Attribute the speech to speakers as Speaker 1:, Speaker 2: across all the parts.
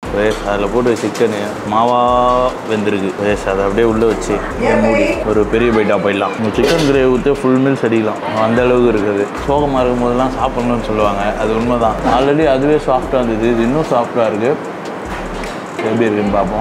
Speaker 1: ways அதில் போட்டு chicken மாவா வெந்திருக்கு வேஸ் அதை அப்படியே உள்ளே வச்சு மூடி ஒரு பெரிய பைட்டாக போயிடலாம் இந்த சிக்கன் கிரேவி ஊற்றி ஃபுல் மீல்ஸ் அடிக்கலாம் அந்த அளவுக்கு இருக்குது சோகமாக இருக்கும் போதெல்லாம் சாப்பிட்ணுன்னு சொல்லுவாங்க அது உண்மைதான் ஆல்ரெடி அதுவே சாஃப்டாக இருந்தது இது இன்னும் சாஃப்டாக இருக்குது எப்படி இருக்குன்னு பார்ப்போம்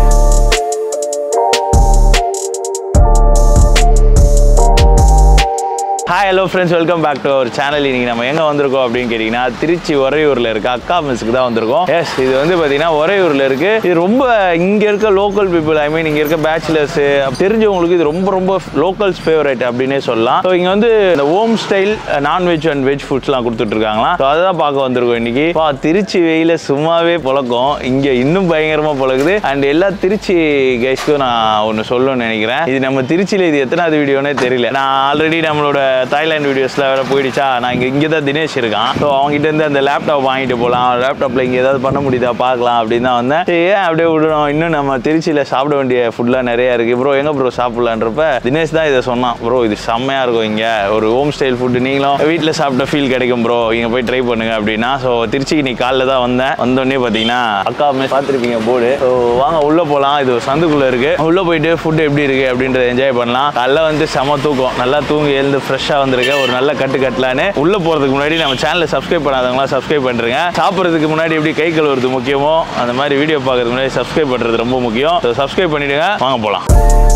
Speaker 1: hi hello friends welcome back to our channel இன்னைக்கு நம்ம எங்கே வந்திருக்கோம் அப்படின்னு கேட்டிங்கன்னா திருச்சி உறையூரில் இருக்க அக்கா மிஸ்க்கு தான் வந்திருக்கோம் எஸ் இது வந்து பார்த்தீங்கன்னா உறையூரில் இருக்கு இது ரொம்ப இங்கே இருக்க லோக்கல் பீப்புள் ஐ மீன் இங்கே இருக்க பேச்சுலர்ஸ் தெரிஞ்சவங்களுக்கு இது ரொம்ப ரொம்ப லோக்கல்ஸ் ஃபேவரட் அப்படின்னே சொல்லலாம் ஸோ இங்கே வந்து இந்த home style non veg and veg ஃபுட்ஸ்லாம் கொடுத்துட்டு இருக்காங்களா ஸோ அதை தான் பார்க்க வந்திருக்கோம் இன்னைக்கு பா திருச்சி வெயில சும்மாவே புழக்கம் இங்கே இன்னும் பயங்கரமாக புழக்குது அண்ட் எல்லா திருச்சி கைஸ்க்கும் நான் ஒன்று சொல்லணும்னு நினைக்கிறேன் இது நம்ம திருச்சியில் இது எத்தனாவது வீடியோனே தெரியல நான் ஆல்ரெடி நம்மளோட தாய்லாந்து வீடியோஸில் வேற போயிடுச்சா நான் இங்கே இங்கே தான் தினேஷ் இருக்கான் ஸோ அவங்ககிட்ட இருந்து அந்த லேப்டாப் வாங்கிட்டு போகலாம் லேப்டாப்பில் இங்கே ஏதாவது பண்ண முடியுதா பார்க்கலாம் அப்படின்னு தான் வந்தேன் சரி, ஏன் அப்படியே விடணும் இன்னும் நம்ம திருச்சியில் சாப்பிட வேண்டிய ஃபுட்லாம் நிறையா இருக்குது ப்ரோ எங்கே ப்ரோ சாப்பிட்லான்றப்ப தினேஷ் தான் இதை சொன்னான் ப்ரோ இது செம்மையாக இருக்கும் இங்கே ஒரு ஹோம் ஸ்டைல் ஃபுட்டு நீங்களும் வீட்டில் சாப்பிட்ட ஃபீல் கிடைக்கும் ப்ரோ இங்கே போய் ட்ரை பண்ணுங்க அப்படின்னா ஸோ திருச்சிக்கு நீ காலைல தான் வந்தேன் வந்தோடனே பார்த்தீங்கன்னா அக்கா மே பார்த்துருப்பீங்க போர்டு ஸோ வாங்க உள்ளே போகலாம் இது ஒரு சந்துக்குள்ளே இருக்குது உள்ளே போயிட்டு ஃபுட் எப்படி இருக்குது அப்படின்றத என்ஜாய் பண்ணலாம் காலைல வந்து செம தூக்கம் நல்லா தூங்கி எழுந்து ஃப்ரெஷ்ஷாக வந்திருக்கேன் ஒரு நல்ல கட்டு கட்டலான்னு உள்ளே போகிறதுக்கு முன்னாடி நம்ம சேனலை சப்ஸ்கிரைப் பண்ணாதவங்களாம் சப்ஸ்கிரைப் பண்ணுறேங்க சாப்பிட்றதுக்கு முன்னாடி எப்படி கை கழுவுறது முக்கியமோ அந்த மாதிரி வீடியோ பார்க்கறதுக்கு முன்னாடி சப்ஸ்கிரைப் பண்ணுறது ரொம்ப முக்கியம் ஸோ சப்ஸ்கிரைப் பண்ணிவிடுங்க வாங்க போகலாம்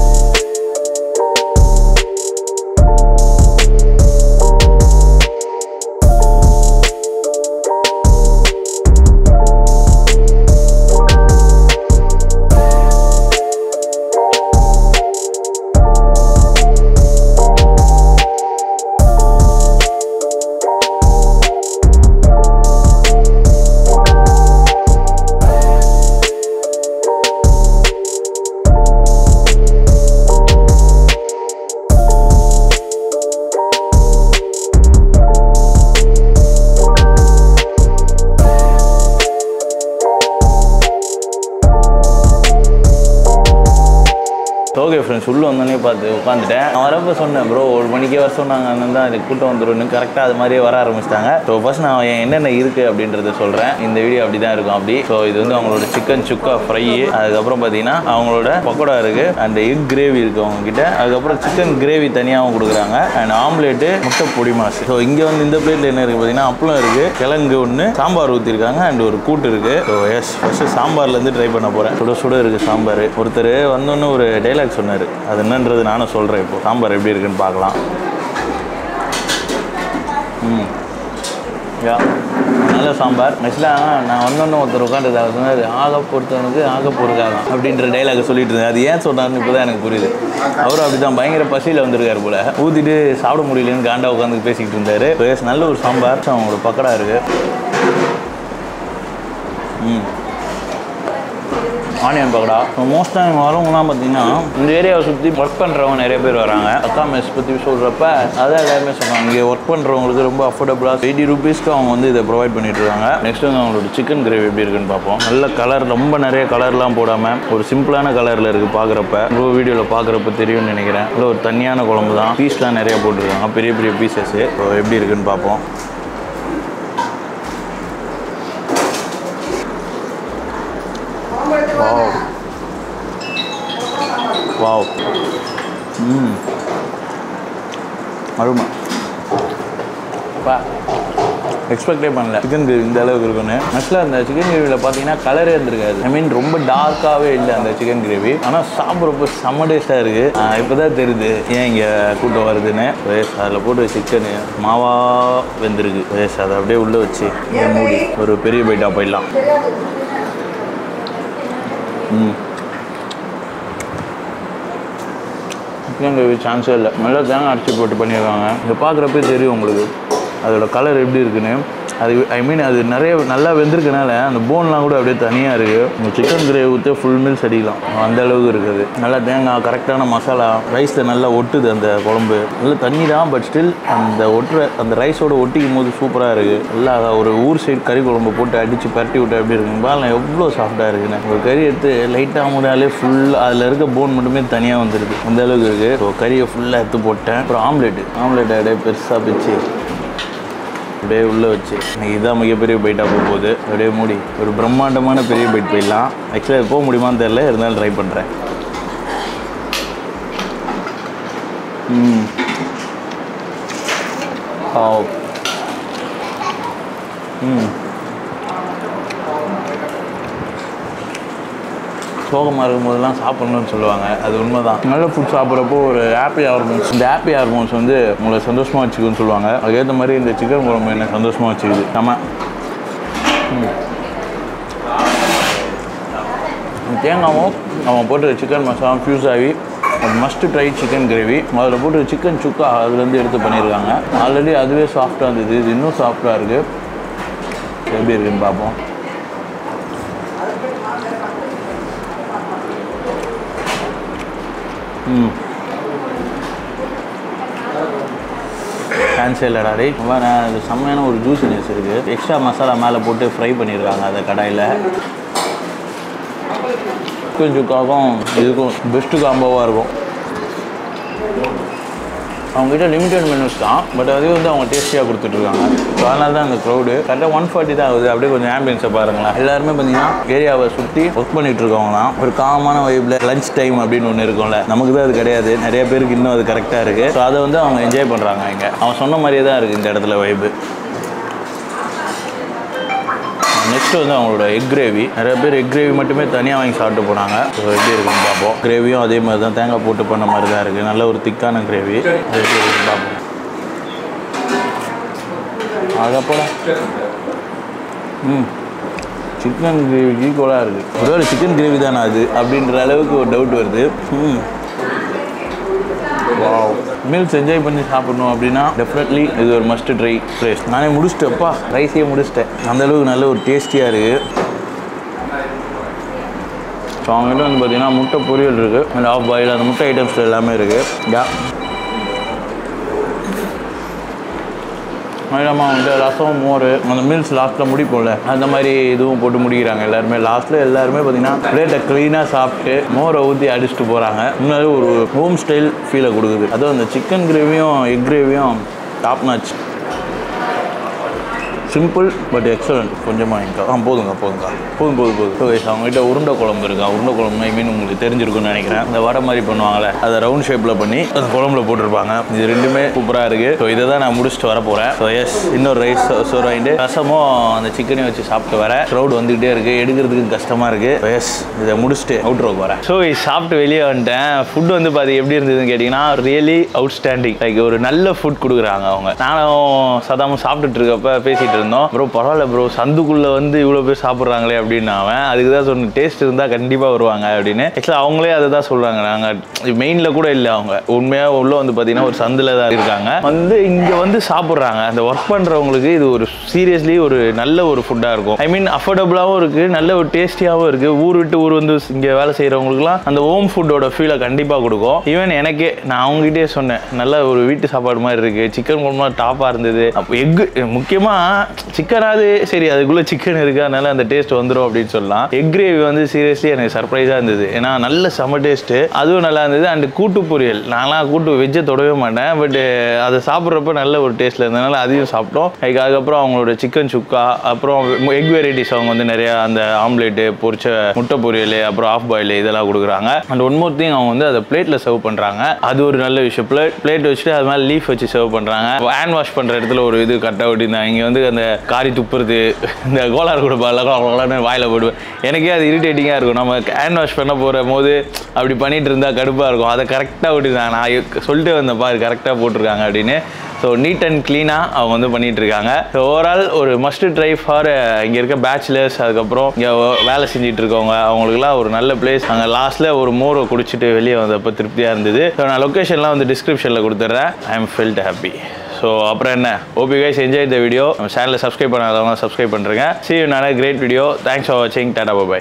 Speaker 1: ஓகே ஃப்ரெண்ட்ஸ் உள்ளே வந்தோடனே பார்த்து உட்காந்துட்டேன் நான் வரப்போ சொன்னேன் ப்ரோ ஒரு மணிக்கே வர சொன்னாங்க அண்ணன் தான் இது கூட்டம் வந்துடும் கரெக்டாக அது மாதிரியே வர ஆரம்பிச்சிட்டாங்க ஸோ ஃபர்ஸ்ட் நான் என் என்னென்ன இருக்குது அப்படின்றத சொல்கிறேன் இந்த வீடியோ அப்படி தான் இருக்கும் அப்படி ஸோ இது வந்து அவங்களோட சிக்கன் சுக்கா ஃப்ரை அதுக்கப்புறம் பார்த்தீங்கன்னா அவங்களோட பக்கோடா இருக்குது அண்ட் எக் கிரேவி இருக்குது அவங்கக்கிட்ட அதுக்கப்புறம் சிக்கன் கிரேவி தனியாகவும் கொடுக்குறாங்க அண்ட் ஆம்லேட்டு முட்டை பொடி மாசு ஸோ இங்கே வந்து இந்த பிளேட்டில் என்ன இருக்குது பார்த்தீங்கன்னா அப்பளம் இருக்குது கிழங்கு ஒன்று சாம்பார் ஊற்றிருக்காங்க அண்ட் ஒரு கூட்டு இருக்குது ஸோ எஸ் ஃபஸ்ட்டு சாம்பார்லேருந்து ட்ரை பண்ண போகிறேன் சுட சுட இருக்குது சாம்பார் ஒருத்தர் வந்தோன்னே ஒரு டைலாக் சொன்னார் அது என்னன்றது நானும் சொல்கிறேன் இப்போ சாம்பார் எப்படி இருக்குன்னு பார்க்கலாம் ம் யா நல்ல சாம்பார் நெக்ஸ்ட்லாம் நான் வந்தோன்னே ஒருத்தர் உட்காந்து அவர் சொன்னார் ஆக பொறுத்தவனுக்கு ஆக பொறுக்காதான் அப்படின்ற டைலாக் சொல்லிட்டு இருந்தேன் அது ஏன் சொன்னார்னு இப்போ தான் எனக்கு புரியுது அவரும் அப்படி தான் பயங்கர பசியில் வந்திருக்காரு போல ஊற்றிட்டு சாப்பிட முடியலன்னு காண்டா உட்காந்து பேசிக்கிட்டு இருந்தார் பேஸ் நல்ல ஒரு சாம்பார் அவங்களோட பக்கடா இருக்குது ம் ஆனியன் பக்கோடா மோஸ்ட்டாக இங்கே வரவங்கலாம் பார்த்தீங்கன்னா இந்த ஏரியாவை சுற்றி ஒர்க் பண்ணுறவங்க நிறைய பேர் வராங்க அக்கா மெஸ் பற்றி சொல்கிறப்ப அதான் எல்லாருமே சொன்னாங்க இங்கே ஒர்க் பண்ணுறவங்களுக்கு ரொம்ப அஃபோர்டபுளாக எயிட்டி ருபீஸ்க்கு அவங்க வந்து இதை ப்ரொவைட் பண்ணிட்டு இருக்காங்க நெக்ஸ்ட் வந்து அவங்களோட சிக்கன் கிரேவி எப்படி இருக்குன்னு பார்ப்போம் நல்ல கலர் ரொம்ப நிறைய கலர்லாம் போடாமல் ஒரு சிம்பிளான கலரில் இருக்குது பார்க்குறப்ப ரொம்ப வீடியோவில் பார்க்குறப்ப தெரியும்னு நினைக்கிறேன் நல்ல ஒரு தனியான குழம்பு தான் பீஸ்லாம் நிறைய போட்டிருக்காங்க பெரிய பெரிய பீசஸ்ஸு எப்படி இருக்குன்னு பார்ப்போம் வாவ் வாவ் ம் அருமை பா எக்ஸ்பெக்டே பண்ணல சிக்கன் கிரேவி இந்த அளவுக்கு இருக்குன்னு ஆக்சுவலாக அந்த சிக்கன் கிரேவியில் பார்த்தீங்கன்னா கலரே இருந்திருக்காது ஐ மீன் ரொம்ப டார்க்காகவே இல்லை அந்த சிக்கன் கிரேவி ஆனால் சாப்பிட்றப்போ செம்ம டேஸ்ட்டாக இருக்குது இப்போ தான் தெரியுது ஏன் இங்கே கூட்டம் வருதுன்னு வேஸ் அதில் போட்டு சிக்கனு மாவா வெந்திருக்கு வேஸ் அதை அப்படியே உள்ளே வச்சு மூடி ஒரு பெரிய பைட்டாக போயிடலாம் ம் சிக்கன் கிரேவி சான்ஸே இல்லை நல்லா தேங்காய் அரைச்சி போட்டு பண்ணியிருக்காங்க இதை பார்க்குறப்பே தெரியும் உங்களுக்கு அதோட கலர் எப்படி இருக்குன்னு அது ஐ மீன் அது நிறைய நல்லா வெந்திருக்கனால அந்த போன்லாம் கூட அப்படியே தனியாக இருக்குது இந்த சிக்கன் கிரேவி ஊற்றி ஃபுல் மீல்ஸ் அடிக்கலாம் அந்த அளவுக்கு இருக்குது நல்லா தேங்காய் கரெக்டான மசாலா ரைஸில் நல்லா ஒட்டுது அந்த குழம்பு நல்லா தண்ணி தான் பட் ஸ்டில் அந்த ஒட்டுற அந்த ரைஸோட ஒட்டிக்கும் போது சூப்பராக இருக்குது நல்லா ஒரு ஊர் சைடு கறி குழம்பு போட்டு அடித்து பரட்டி விட்டு எப்படி இருக்குன்னு பாருங்க எவ்வளோ சாஃப்டாக இருக்குன்னு ஒரு கறி எடுத்து லைட்டாக முன்னாலே ஃபுல்லாக அதில் இருக்க போன் மட்டுமே தனியாக வந்துருக்கு அந்த அளவுக்கு இருக்குது ஸோ கறியை ஃபுல்லாக எடுத்து போட்டேன் அப்புறம் ஆம்லெட் ஆம்லெட் அப்படியே பெருசாக பிச்சு அப்படியே உள்ளே வச்சு இன்னைக்கு இதான் மிகப்பெரிய பைட்டாக போக போகுது அப்படியே மூடி ஒரு பிரம்மாண்டமான பெரிய பைட் போயிடலாம் ஆக்சுவலாக இது போக முடியுமான்னு தெரில இருந்தாலும் ட்ரை பண்ணுறேன் ம் ஆ ம் சோகமாக இருக்கும்போதெல்லாம் சாப்பிடணும்னு சொல்லுவாங்க அது உண்மைதான் நல்ல ஃபுட் சாப்பிட்றப்போ ஒரு ஹாப்பி ஹார்மோன்ஸ் இந்த ஹாப்பி ஹார்மோன்ஸ் வந்து உங்களை சந்தோஷமாக வச்சுக்குன்னு சொல்லுவாங்க அதுக்கேற்ற மாதிரி இந்த சிக்கன் குழம்பு என்ன சந்தோஷமாக வச்சுக்குது நம்ம தேங்காவும் அவன் போட்டு சிக்கன் மசாலா ஃபியூஸ் ஆகி அது மஸ்ட் ட்ரை சிக்கன் கிரேவி அதில் போட்டு சிக்கன் சுக்கா அதுலேருந்து எடுத்து பண்ணியிருக்காங்க ஆல்ரெடி அதுவே சாஃப்டாக இருந்தது இது இன்னும் சாஃப்டாக இருக்குது எப்படி இருக்குன்னு பார்ப்போம் ம் ஃபேன்சி இல்லைடா டேய் வேறு அது செம்மையான ஒரு ஜூஸினஸ் இருக்குது எக்ஸ்ட்ரா மசாலா மேலே போட்டு ஃப்ரை பண்ணியிருக்காங்க அந்த கடாயில் சிக்கன் சுக்காவும் இதுக்கும் பெஸ்ட்டு காம்போவாக இருக்கும் அவங்ககிட்ட லிமிடெட் மெனுஸ் தான் பட் அதே வந்து அவங்க டேஸ்டியாக கொடுத்துட்ருக்காங்க ஸோ அதனால தான் அந்த க்ரௌடு கரெக்டாக ஒன் ஃபார்ட்டி தான் ஆகுது அப்படியே கொஞ்சம் ஆம்பியன்ஸை பாருங்களேன் எல்லாருமே பார்த்தீங்கன்னா ஏரியாவை சுற்றி ஒர்க் பண்ணிட்டு இருக்கவங்க தான் ஒரு காமான வைப்பில் லஞ்ச் டைம் அப்படின்னு ஒன்று இருக்கும்ல நமக்கு தான் அது கிடையாது நிறைய பேருக்கு இன்னும் அது கரெக்டாக இருக்குது ஸோ அதை வந்து அவங்க என்ஜாய் பண்ணுறாங்க இங்கே அவன் சொன்ன மாதிரியே தான் இருக்குது இந்த இடத்துல வைப்பு நெக்ஸ்ட் வந்து அவங்களோட எக் கிரேவி நிறைய பேர் எக் கிரேவி மட்டுமே தனியாக வாங்கி சாப்பிட்டு போனாங்க ஸோ எப்படி இருக்குன்னு பார்ப்போம் கிரேவியும் அதே மாதிரி தான் தேங்காய் போட்டு பண்ண மாதிரி தான் இருக்குது நல்ல ஒரு திக்கான கிரேவி அது எப்படி இருக்குன்னு பார்ப்போம் அதப்போலாம் ம் சிக்கன் கிரேவிக்கு ஈக்குவலாக இருக்குது ஒருவேளை சிக்கன் கிரேவி தானே அது அப்படின்ற அளவுக்கு ஒரு டவுட் வருது ம் வாவ் மீல்ஸ் என்ஜாய் பண்ணி சாப்பிடணும் அப்படின்னா டெஃபினெட்லி இது ஒரு மஸ்ட் ட்ரை பிளேஸ் நானே முடிச்சிட்டேன்ப்பா ரைஸே முடிச்சிட்டேன் அந்த அளவுக்கு நல்ல ஒரு டேஸ்டியாக இருக்குது ஸோ அவங்ககிட்ட வந்து பார்த்தீங்கன்னா முட்டை பொரியல் இருக்குது அந்த ஆஃப் பாயில் அந்த முட்டை ஐட்டம்ஸ் எல்லாமே இருக்குது யா இல்லாமல் வந்து ரசம் மோர் அந்த மீல்ஸ் லாஸ்ட்டில் முடிப்போம்ல அந்த மாதிரி இதுவும் போட்டு முடிக்கிறாங்க எல்லாருமே லாஸ்ட்டில் எல்லாருமே பார்த்தீங்கன்னா பிளேட்டை க்ளீனாக சாப்பிட்டு மோரை ஊற்றி அடிச்சுட்டு போகிறாங்க முன்னாடி ஒரு ஹோம் ஸ்டைல் ஃபீலை கொடுக்குது அதுவும் அந்த சிக்கன் கிரேவியும் எக் கிரேவியும் top notch simple but excellent கொஞ்சமாக வாங்கிக்கோ ஆ போதுங்க போதுங்க போதும் போதும் போதும் ஸோ அவங்ககிட்ட உருண்டை குழம்பு இருக்கா உருண்டை குழம்பு ஐ மீன் உங்களுக்கு தெரிஞ்சிருக்கும்னு நினைக்கிறேன் இந்த வடை மாதிரி பண்ணுவாங்கல்ல அதை ரவுண்ட் ஷேப்பில் பண்ணி அந்த குழம்புல போட்டிருப்பாங்க இது ரெண்டுமே சூப்பராக இருக்குது ஸோ இதை தான் நான் முடிச்சுட்டு வர போகிறேன் ஸோ எஸ் இன்னொரு ரைஸ் சோறு வாங்கிட்டு ரசமும் அந்த சிக்கனையும் வச்சு சாப்பிட்டு வரேன் க்ரௌட் வந்துகிட்டே இருக்குது எடுக்கிறதுக்கு கஷ்டமாக இருக்குது எஸ் இதை முடிச்சுட்டு அவுட் ரோக்கு வரேன் ஸோ சாப்பிட்டு வெளியே வந்துட்டேன் ஃபுட் வந்து பாதி எப்படி இருந்ததுன்னு கேட்டிங்கன்னா ரியலி அவுட்ஸ்டாண்டிங் லைக் ஒரு நல்ல ஃபுட் கொடுக்குறாங்க அவங்க நானும் சதாமும் சாப்பிட்டுட்டு இருக்கப்ப பேசிட்டு இருந்தோம் ப்ரோ பரவாயில்ல ப்ரோ சந்துக்குள்ளே வந்து இவ்வளோ பேர் சாப்பிட்றாங்களே அப்படின்னு அவன் அதுக்கு தான் சொன்ன டேஸ்ட் இருந்தால் கண்டிப்பாக வருவாங்க அப்படின்னு ஆக்சுவலாக அவங்களே அதை தான் சொல்கிறாங்க நாங்கள் மெயினில் கூட இல்லை அவங்க உண்மையாக உள்ள வந்து பார்த்தீங்கன்னா ஒரு சந்தில் தான் இருக்காங்க வந்து இங்கே வந்து சாப்பிட்றாங்க அந்த ஒர்க் பண்ணுறவங்களுக்கு இது ஒரு சீரியஸ்லி ஒரு நல்ல ஒரு ஃபுட்டாக இருக்கும் ஐ மீன் அஃபோர்டபுளாகவும் இருக்குது நல்ல ஒரு டேஸ்டியாகவும் இருக்குது ஊர் விட்டு ஊர் வந்து இங்கே வேலை செய்கிறவங்களுக்குலாம் அந்த ஹோம் ஃபுட்டோட ஃபீலை கண்டிப்பாக கொடுக்கும் ஈவன் எனக்கே நான் அவங்ககிட்டே சொன்னேன் நல்ல ஒரு வீட்டு சாப்பாடு மாதிரி இருக்குது சிக்கன் குழம்பு டாப்பாக இருந்தது அப்போ எக்கு முக்கியமாக சிக்கனாவது சரி அதுக்குள்ளே சிக்கன் இருக்கு அதனால அந்த டேஸ்ட் வந்துடும் அப்படின்னு சொல்லலாம் எக் கிரேவி வந்து சீரியஸ்லி எனக்கு சர்ப்ரைஸாக இருந்தது ஏன்னா நல்ல செம டேஸ்ட்டு அதுவும் நல்லா இருந்தது அண்ட் கூட்டு பொரியல் நான்லாம் கூட்டு வெஜ்ஜை தொடவே மாட்டேன் பட் அதை சாப்பிட்றப்ப நல்ல ஒரு டேஸ்ட்டில் இருந்ததுனால அதையும் சாப்பிட்டோம் லைக் அதுக்கப்புறம் அவங்களோட சிக்கன் சுக்கா அப்புறம் எக் வெரைட்டிஸ் அவங்க வந்து நிறையா அந்த ஆம்லேட்டு பொரிச்ச முட்டை பொரியல் அப்புறம் ஆஃப் பாயில் இதெல்லாம் கொடுக்குறாங்க அண்ட் ஒன் மோர் திங் அவங்க வந்து அதை பிளேட்டில் சர்வ் பண்ணுறாங்க அது ஒரு நல்ல விஷயம் பிளேட் பிளேட் வச்சுட்டு அது மேலே லீஃப் வச்சு சர்வ் பண்ணுறாங்க ஹேண்ட் வாஷ் பண்ணுற இடத்துல ஒரு இது கட் அவுட் இருந்தாங்க இங்கே வந்து அந்த காரி துப்புறது இந்த கோலார் கொடுப்பாள் வாயில் போடுவேன் எனக்கே அது இரிட்டேட்டிங்காக இருக்கும் நம்ம ஹேண்ட் வாஷ் பண்ண போகிற போது அப்படி பண்ணிட்டு இருந்தால் கடுப்பாக இருக்கும் அதை கரெக்டாக விட்டுருந்தாங்க நான் சொல்லிட்டு வந்தேன் பாரு கரெக்டாக போட்டிருக்காங்க அப்படின்னு ஸோ நீட் அண்ட் க்ளீனாக அவங்க வந்து பண்ணிட்டு இருக்காங்க ஸோ ஓவரால் ஒரு மஸ்ட் ட்ரை ஃபார் இங்கே இருக்க பேச்சுலர்ஸ் அதுக்கப்புறம் இங்கே வேலை செஞ்சுட்டு இருக்கவங்க அவங்களுக்குலாம் ஒரு நல்ல பிளேஸ் அங்கே லாஸ்ட்டில் ஒரு மோரை குடிச்சிட்டு வெளியே வந்தப்போ திருப்தியாக இருந்தது ஸோ நான் லொக்கேஷன்லாம் வந்து டிஸ்கிரிப்ஷனில் கொடுத்துட்றேன் I am felt happy so அப்புறம் என்ன ஓபி கைஸ் என்ஜாய் இந்த வீடியோ நம்ம சேனலை சப்ஸ்கிரைப் பண்ணாதவங்க சப்ஸ்கிரைப் பண்ணுறேங்க சி யூ நல்ல கிரேட் வீடியோ தேங்க்ஸ் ஃபார் வாட்சிங் டாடா பாய்